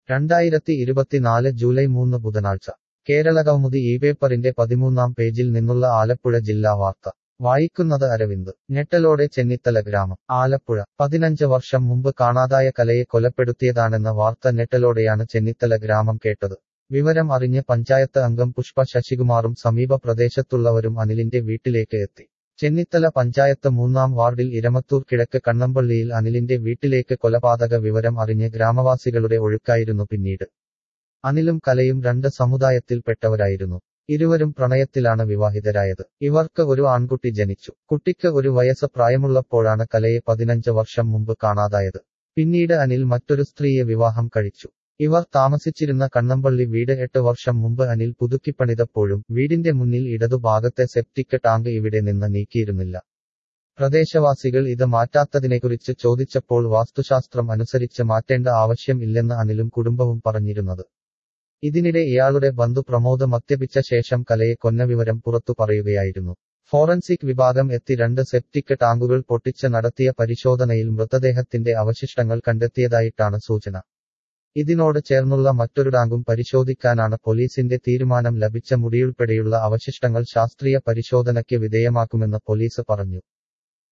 രണ്ടായിരത്തി ഇരുപത്തിനാല് ജൂലൈ മൂന്ന് ബുധനാഴ്ച കേരളകൗമുദി ഈ പേപ്പറിന്റെ പതിമൂന്നാം പേജിൽ നിന്നുള്ള ആലപ്പുഴ ജില്ലാ വാർത്ത വായിക്കുന്നത് അരവിന്ദ് ഞെട്ടലോടെ ചെന്നിത്തല ഗ്രാമം ആലപ്പുഴ പതിനഞ്ച് വർഷം മുമ്പ് കാണാതായ കലയെ കൊലപ്പെടുത്തിയതാണെന്ന വാർത്ത ഞെട്ടലോടെയാണ് ചെന്നിത്തല ഗ്രാമം കേട്ടത് വിവരം അറിഞ്ഞ് പഞ്ചായത്ത് അംഗം പുഷ്പ ശശികുമാറും സമീപ പ്രദേശത്തുള്ളവരും അനിലിന്റെ വീട്ടിലേക്ക് എത്തി ചെന്നിത്തല പഞ്ചായത്ത് മൂന്നാം വാർഡിൽ ഇരമത്തൂർ കിഴക്ക് കണ്ണമ്പള്ളിയിൽ അനിലിന്റെ വീട്ടിലേക്ക് കൊലപാതക വിവരം അറിഞ്ഞ് ഗ്രാമവാസികളുടെ ഒഴുക്കായിരുന്നു പിന്നീട് അനിലും കലയും രണ്ട് സമുദായത്തിൽപ്പെട്ടവരായിരുന്നു ഇരുവരും പ്രണയത്തിലാണ് വിവാഹിതരായത് ഇവർക്ക് ഒരു ആൺകുട്ടി ജനിച്ചു കുട്ടിക്ക് ഒരു വയസ്സ് പ്രായമുള്ളപ്പോഴാണ് കലയെ പതിനഞ്ച് വർഷം മുമ്പ് കാണാതായത് പിന്നീട് അനിൽ മറ്റൊരു സ്ത്രീയെ വിവാഹം കഴിച്ചു ഇവർ താമസിച്ചിരുന്ന കണ്ണമ്പള്ളി വീട് എട്ട് വർഷം മുമ്പ് അനിൽ പുതുക്കിപ്പണിതപ്പോഴും വീടിന്റെ മുന്നിൽ ഇടതുഭാഗത്തെ സെപ്റ്റിക് ടാങ്ക് ഇവിടെ നിന്ന് നീക്കിയിരുന്നില്ല പ്രദേശവാസികൾ ഇത് മാറ്റാത്തതിനെക്കുറിച്ച് ചോദിച്ചപ്പോൾ വാസ്തുശാസ്ത്രം അനുസരിച്ച് മാറ്റേണ്ട ആവശ്യം ഇല്ലെന്ന് അനിലും കുടുംബവും പറഞ്ഞിരുന്നത് ഇതിനിടെ ഇയാളുടെ ബന്ധു പ്രമോദ് മദ്യപിച്ച ശേഷം കലയെ കൊന്ന വിവരം പുറത്തു പറയുകയായിരുന്നു ഫോറൻസിക് വിഭാഗം എത്തി രണ്ട് സെപ്റ്റിക് ടാങ്കുകൾ പൊട്ടിച്ച് നടത്തിയ പരിശോധനയിൽ മൃതദേഹത്തിന്റെ അവശിഷ്ടങ്ങൾ കണ്ടെത്തിയതായിട്ടാണ് സൂചന ഇതിനോട് ചേർന്നുള്ള മറ്റൊരു ടാങ്കും പരിശോധിക്കാനാണ് പോലീസിന്റെ തീരുമാനം ലഭിച്ച മുടിയുൾപ്പെടെയുള്ള അവശിഷ്ടങ്ങൾ ശാസ്ത്രീയ പരിശോധനയ്ക്ക് വിധേയമാക്കുമെന്ന് പോലീസ് പറഞ്ഞു